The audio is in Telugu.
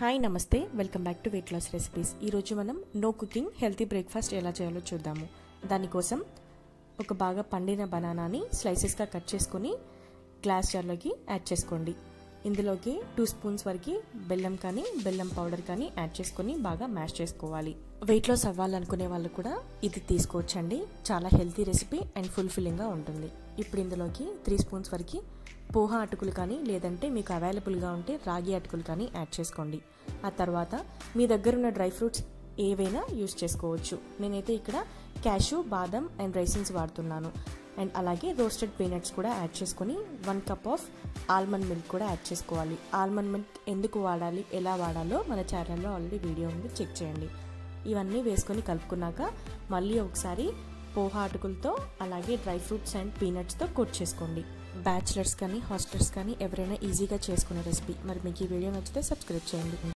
హాయ్ నమస్తే welcome back to weight loss recipes ఈరోజు మనం నో కుకింగ్ హెల్తీ బ్రేక్ఫాస్ట్ ఎలా చేయాలో చూద్దాము దానికోసం ఒక బాగా పండిన బనానాని స్లైసెస్గా కట్ చేసుకొని గ్లాస్ జార్లోకి యాడ్ చేసుకోండి ఇందులోకి టూ స్పూన్స్ వరకు బెల్లం కానీ బెల్లం పౌడర్ కానీ యాడ్ చేసుకొని బాగా మ్యాష్ చేసుకోవాలి వెయిట్ లాస్ అవ్వాలనుకునే వాళ్ళు కూడా ఇది తీసుకోవచ్చండి చాలా హెల్తీ రెసిపీ అండ్ ఫుల్ఫిల్లింగ్గా ఉంటుంది ఇప్పుడు ఇందులోకి త్రీ స్పూన్స్ వరకు పోహా అటుకులు కానీ లేదంటే మీకు అవైలబుల్గా ఉంటే రాగి అటుకులు కానీ యాడ్ చేసుకోండి ఆ తర్వాత మీ దగ్గర ఉన్న డ్రై ఫ్రూట్స్ ఏవైనా యూస్ చేసుకోవచ్చు నేనైతే ఇక్కడ క్యాషు బాదం అండ్ రైసిన్స్ వాడుతున్నాను అండ్ అలాగే రోస్టెడ్ పీనట్స్ కూడా యాడ్ చేసుకొని one cup of almond milk కూడా యాడ్ చేసుకోవాలి ఆల్మండ్ మిల్క్ ఎందుకు వాడాలి ఎలా వాడాలో మన ఛానల్లో ఆల్రెడీ వీడియో ఉంది చెక్ చేయండి ఇవన్నీ వేసుకొని కలుపుకున్నాక మళ్ళీ ఒకసారి పోహా అటుకులతో అలాగే డ్రై ఫ్రూట్స్ అండ్ పీనట్స్తో కోట్ చేసుకోండి బ్యాచిలర్స్ కానీ హాస్టల్స్ కానీ ఎవరైనా ఈజీగా చేసుకునే రెసిపీ మరి మీకు ఈ వీడియో నచ్చితే సబ్స్క్రైబ్ చేయండి